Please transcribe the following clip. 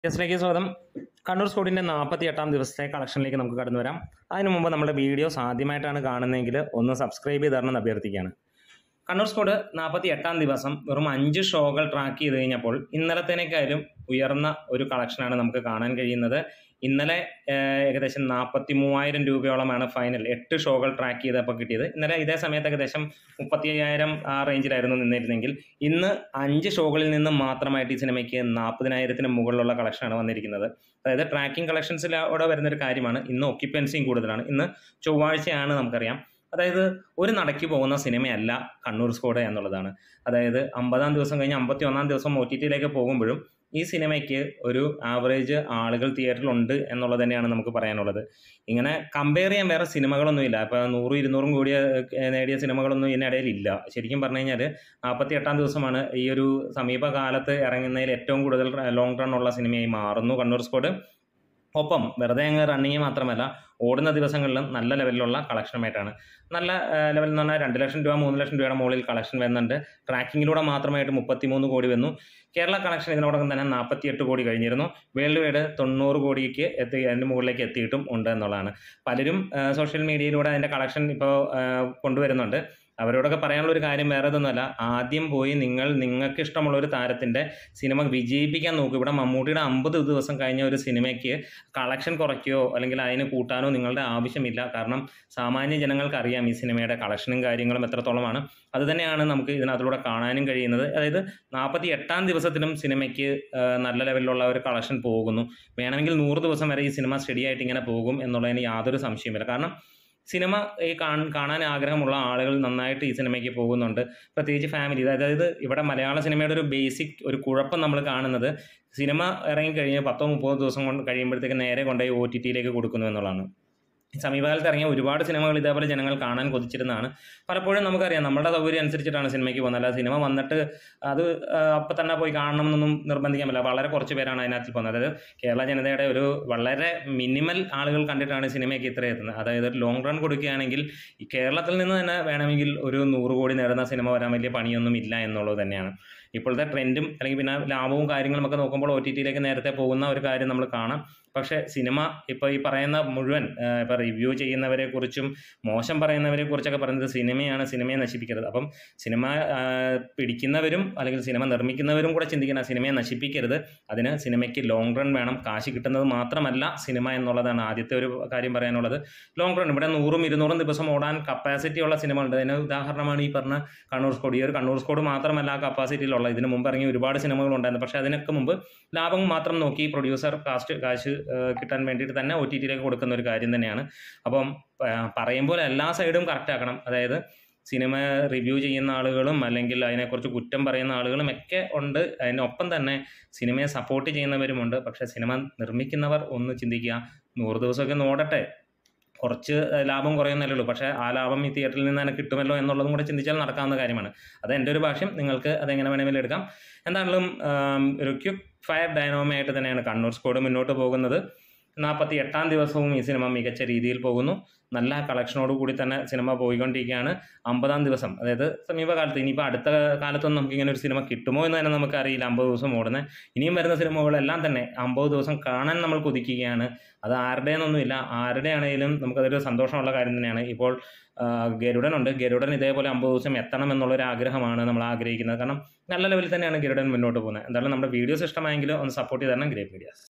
യെസിലേക്ക് സ്വാഗതം കണ്ണൂർ സ്കോഡിൻ്റെ നാൽപ്പത്തി എട്ടാം ദിവസത്തെ കളക്ഷനിലേക്ക് നമുക്ക് കടന്നു വരാം അതിനു മുമ്പ് നമ്മുടെ വീഡിയോസ് ആദ്യമായിട്ടാണ് കാണുന്നതെങ്കിൽ ഒന്ന് സബ്സ്ക്രൈബ് ചെയ്ത് തരണം അഭ്യർത്ഥിക്കുകയാണ് കണ്ണൂർ സ്കോഡ് നാൽപ്പത്തി എട്ടാം ദിവസം വെറും അഞ്ച് ഷോകൾ ട്രാക്ക് ചെയ്ത് കഴിഞ്ഞപ്പോൾ ഇന്നലത്തേനേക്കാളും ഉയർന്ന ഒരു കളക്ഷനാണ് നമുക്ക് കാണാൻ കഴിയുന്നത് ഇന്നലെ ഏഹ്, ഏകദേശം നാൽപ്പത്തി മൂവായിരം രൂപയോളമാണ് ഫൈനൽ എട്ട് ഷോകൾ ട്രാക്ക് ചെയ്തപ്പോൾ കിട്ടിയത് ഇന്നലെ ഇതേ സമയത്ത് ഏകദേശം മുപ്പത്തി അയ്യായിരം ആ റേഞ്ചിലായിരുന്നു നിന്നിരുന്നെങ്കിൽ ഇന്ന് അഞ്ച് ഷോകളിൽ നിന്ന് മാത്രമായിട്ട് ഈ സിനിമയ്ക്ക് നാൽപ്പതിനായിരത്തിന് മുകളിലുള്ള കളക്ഷനാണ് വന്നിരിക്കുന്നത് അതായത് ട്രാക്കിംഗ് കളക്ഷൻസിലൂടെ വരുന്നൊരു കാര്യമാണ് ഇന്ന് ഒക്യുപ്പൻസിയും കൂടുതലാണ് ഇന്ന് ചൊവ്വാഴ്ചയാണ് നമുക്കറിയാം അതായത് ഒരു നടക്കി പോകുന്ന സിനിമയല്ല കണ്ണൂർ സ്കോഡ് എന്നുള്ളതാണ് അതായത് അമ്പതാം ദിവസം കഴിഞ്ഞ് അമ്പത്തി ഒന്നാം ദിവസം ഒ ടി ടിയിലേക്ക് പോകുമ്പോഴും ഈ സിനിമയ്ക്ക് ഒരു ആവറേജ് ആളുകൾ തിയേറ്ററിലുണ്ട് എന്നുള്ളത് തന്നെയാണ് നമുക്ക് പറയാനുള്ളത് ഇങ്ങനെ കമ്പയർ ചെയ്യാൻ വേറെ സിനിമകളൊന്നുമില്ല ഇപ്പോൾ നൂറും ഇരുന്നൂറും കൂടിയ ഏഹ്, നേടിയ സിനിമകളൊന്നും ഇതിനിടയിൽ ഇല്ല ശരിക്കും പറഞ്ഞു കഴിഞ്ഞാൽ നാൽപ്പത്തി എട്ടാം ദിവസമാണ് ഈ ഒരു സമീപകാലത്ത് ഇറങ്ങുന്നതിൽ ഏറ്റവും കൂടുതൽ ലോങ് റൺ ഉള്ള സിനിമയായി മാറുന്നു കണ്ണൂർ സ്കോഡ് ഒപ്പം വെറുതെ അങ്ങ് റണ്ണിങ് മാത്രമല്ല ഓടുന്ന ദിവസങ്ങളിലും നല്ല ലെവലിലുള്ള കളക്ഷനുമായിട്ടാണ് നല്ല ലെവൽ എന്ന് പറഞ്ഞാൽ രണ്ട് ലക്ഷം രൂപ മൂന്ന് ലക്ഷം രൂപയുടെ മുകളിൽ കളക്ഷൻ വരുന്നുണ്ട് ട്രാക്കിങ്ങിലൂടെ മാത്രമായിട്ട് മുപ്പത്തിമൂന്ന് കോടി വന്നു കേരള കളക്ഷൻ ഇതിനോടൊപ്പം തന്നെ നാൽപ്പത്തിയെട്ട് കോടി കഴിഞ്ഞിരുന്നു വേൾഡ് വൈഡ് തൊണ്ണൂറ് കോടിക്ക് എത്തി അതിൻ്റെ മുകളിലേക്ക് എത്തിയിട്ടും ഉണ്ട് എന്നുള്ളതാണ് പലരും സോഷ്യൽ മീഡിയയിലൂടെ അതിൻ്റെ കളക്ഷൻ ഇപ്പോൾ കൊണ്ടുവരുന്നുണ്ട് അവരോടൊക്കെ പറയാനുള്ള ഒരു കാര്യം വേറെ ഇതൊന്നുമല്ല ആദ്യം പോയി നിങ്ങൾ നിങ്ങൾക്ക് ഇഷ്ടമുള്ള ഒരു താരത്തിൻ്റെ സിനിമ വിജയിപ്പിക്കാൻ നോക്കും ഇവിടെ മമ്മൂട്ടിയുടെ അമ്പത് ദിവസം കഴിഞ്ഞ ഒരു സിനിമയ്ക്ക് കളക്ഷൻ കുറയ്ക്കുകയോ അല്ലെങ്കിൽ അതിന് കൂട്ടാനോ നിങ്ങളുടെ ആവശ്യമില്ല കാരണം സാമാന്യ ജനങ്ങൾക്ക് അറിയാം ഈ സിനിമയുടെ കളക്ഷനും കാര്യങ്ങളും എത്രത്തോളമാണ് അത് തന്നെയാണ് നമുക്ക് ഇതിനകത്തൂടെ കാണാനും കഴിയുന്നത് അതായത് നാൽപ്പത്തി എട്ടാം ദിവസത്തിലും സിനിമയ്ക്ക് ആ, നല്ല ലെവലിലുള്ള ഒരു കളക്ഷൻ പോകുന്നു വേണമെങ്കിൽ നൂറ് ദിവസം വരെ ഈ സിനിമ സ്റ്റഡി ആയിട്ട് ഇങ്ങനെ പോകും എന്നുള്ളതിന് യാതൊരു സംശയമില്ല കാരണം സിനിമ ഈ കാൺ- കാണാൻ ആഗ്രഹമുള്ള ആളുകൾ നന്നായിട്ട് ഈ സിനിമയ്ക്ക് പോകുന്നുണ്ട് പ്രത്യേകിച്ച് ഫാമിലി അതായത് ഇവിടെ മലയാള സിനിമയുടെ ഒരു ബേസിക് ഒരു കുഴപ്പം നമ്മൾ കാണുന്നത് സിനിമ ഇറങ്ങിക്കഴിഞ്ഞ് പത്തോ മുപ്പതോ ദിവസം കൊണ്ട് കഴിയുമ്പോഴത്തേക്ക് നേരെ കൊണ്ടുപോയി ഒ ടി ടിയിലേക്ക് കൊടുക്കുന്നു എന്നുള്ളതാണ് സമീപകാലത്ത് ഇറങ്ങിയ ഒരുപാട് സിനിമകൾ ഇതേപോലെ ജനങ്ങൾ കാണാൻ കൊതിച്ചിരുന്നതാണ് പലപ്പോഴും നമുക്കറിയാം നമ്മുടെ സൗകര്യം അനുസരിച്ചിട്ടാണ് സിനിമയ്ക്ക് പോകുന്നത് അല്ലാതെ സിനിമ വന്നിട്ട് അത് അപ്പം തന്നെ പോയി കാണണമെന്നൊന്നും നിർബന്ധിക്കാൻ പറ്റില്ല വളരെ കുറച്ച് പേരാണ് അതിനകത്ത് പോകുന്നത് അതായത് കേരള ജനതയുടെ ഒരു വളരെ മിനിമൽ ആളുകൾ കണ്ടിട്ടാണ് സിനിമയ്ക്ക് ഇത്ര എത്തുന്നത് അതായത് ഒരു ലോങ് റൺ കൊടുക്കുകയാണെങ്കിൽ ഈ കേരളത്തിൽ നിന്ന് തന്നെ വേണമെങ്കിൽ ഒരു നൂറ് കോടി നേടുന്ന സിനിമ വരാൻ വലിയ പണിയൊന്നും ഇല്ല എന്നുള്ളത് തന്നെയാണ് ഇപ്പോഴത്തെ ട്രെൻഡും അല്ലെങ്കിൽ പിന്നെ ലാഭവും കാര്യങ്ങളും ഒക്കെ നോക്കുമ്പോൾ ഒ ടി ടിയിലേക്ക് നേരത്തെ പോകുന്ന ഒരു കാര്യം നമ്മൾ കാണാം പക്ഷേ സിനിമ ഇപ്പോൾ ഈ പറയുന്ന മുഴുവൻ ഇപ്പോൾ റിവ്യൂ ചെയ്യുന്നവരെ കുറിച്ചും മോശം പറയുന്നവരെ കുറിച്ചൊക്കെ പറയുന്നത് സിനിമയാണ് സിനിമയെ നശിപ്പിക്കരുത് അപ്പം സിനിമ ആ, പിടിക്കുന്നവരും അല്ലെങ്കിൽ സിനിമ നിർമ്മിക്കുന്നവരും കൂടെ ചിന്തിക്കുന്ന സിനിമയെ നശിപ്പിക്കരുത് അതിന് സിനിമയ്ക്ക് ലോങ് റൺ വേണം കാശ് കിട്ടുന്നത് മാത്രമല്ല സിനിമ എന്നുള്ളതാണ് ആദ്യത്തെ ഒരു കാര്യം പറയാനുള്ളത് ലോങ് റൺ ഇവിടെ നൂറും ഇരുന്നൂറും ദിവസം ഓടാൻ കപ്പാസിറ്റി ഉള്ള സിനിമ ഉണ്ട് അതിന് ഉദാഹരണമാണ് ഈ പറഞ്ഞ കണ്ണൂർ സ്കോഡ് ഈ ഒരു കണ്ണൂർ സ്കോഡ് മാത്രമല്ല ആ കപ്പാസിറ്റിയിലുള്ള ഇതിന് മുമ്പ് ഇറങ്ങിയ ഒരുപാട് സിനിമകൾ ഉണ്ടായിരുന്നു പക്ഷേ അതിനൊക്കെ മുമ്പ് ലാഭം മാത്രം നോക്കി പ്രൊഡ്യൂസർ കാസ്റ്റ് കാശ് ഏഹ്, കിട്ടാൻ വേണ്ടിയിട്ട് തന്നെ ഒ ടി ടിയിലേക്ക് കൊടുക്കുന്ന ഒരു കാര്യം തന്നെയാണ് അപ്പം പ- പറയുമ്പോൾ എല്ലാ സൈഡും കറക്റ്റ് ആക്കണം അതായത് സിനിമ റിവ്യൂ ചെയ്യുന്ന ആളുകളും അല്ലെങ്കിൽ അതിനെക്കുറിച്ച് കുറ്റം പറയുന്ന ആളുകളും ഒക്കെ ഉണ്ട് അതിനൊപ്പം തന്നെ സിനിമയെ സപ്പോർട്ട് ചെയ്യുന്നവരുമുണ്ട് പക്ഷേ സിനിമ നിർമ്മിക്കുന്നവർ ഒന്ന് ചിന്തിക്കുക നൂറ് ദിവസമൊക്കെ ഒന്ന് ഓടട്ടെ കുറച്ച് ലാഭം കുറയുന്നല്ലേ ഉള്ളൂ പക്ഷേ ആ ലാഭം ഈ തിയേറ്ററിൽ നിന്ന് തന്നെ കിട്ടുമല്ലോ എന്നുള്ളതും കൂടെ ചിന്തിച്ചാൽ നടക്കാവുന്ന കാര്യമാണ് അത് എൻ്റെ ഒരു ഭാഷ്യം നിങ്ങൾക്ക് അതെങ്ങനെ വേണമെങ്കിലും എടുക്കാം എന്താണെങ്കിലും ആം, ഒരു ക്യുക്ക് ഫയർ ഡൈനോമയായിട്ട് തന്നെയാണ് കണ്ണൂർ സ്കോഡ് മുന്നോട്ട് പോകുന്നത് നാൽപ്പത്തി എട്ടാം ദിവസവും ഈ സിനിമ മികച്ച രീതിയിൽ പോകുന്നു നല്ല കളക്ഷനോട് കൂടി തന്നെ സിനിമ പോയിക്കൊണ്ടിരിക്കുകയാണ് അമ്പതാം ദിവസം അതായത് സമീപകാലത്ത് ഇനിയിപ്പോൾ അടുത്ത കാലത്തൊന്നും നമുക്ക് ഇങ്ങനെ ഒരു സിനിമ കിട്ടുമോ എന്ന് തന്നെ നമുക്കറിയില്ല അമ്പത് ദിവസം ഓടുന്നത് ഇനിയും വരുന്ന സിനിമകളെല്ലാം തന്നെ അമ്പത് ദിവസം കാണാൻ നമ്മൾ കൊതിക്കുകയാണ് അത് ആരുടേന്നൊന്നുമില്ല ആരുടെ ആണെങ്കിലും നമുക്കതൊരു സന്തോഷമുള്ള കാര്യം തന്നെയാണ് ഇപ്പോൾ ആ, ഗരുഡനുണ്ട് ഗരുഡൻ ഇതേപോലെ അമ്പത് ദിവസം എത്തണം എന്നുള്ളൊരു ആഗ്രഹമാണ് നമ്മൾ ആഗ്രഹിക്കുന്നത് കാരണം നല്ല ലെവലിൽ തന്നെയാണ് ഗരുഡൻ മുന്നോട്ട് പോകുന്നത് എന്തായാലും നമ്മുടെ വീഡിയോസ് ഇഷ്ടമായെങ്കിൽ ഒന്ന് സപ്പോർട്ട് ചെയ്ത് തരണം ഗ്രേറ്റ് മീഡിയാസ്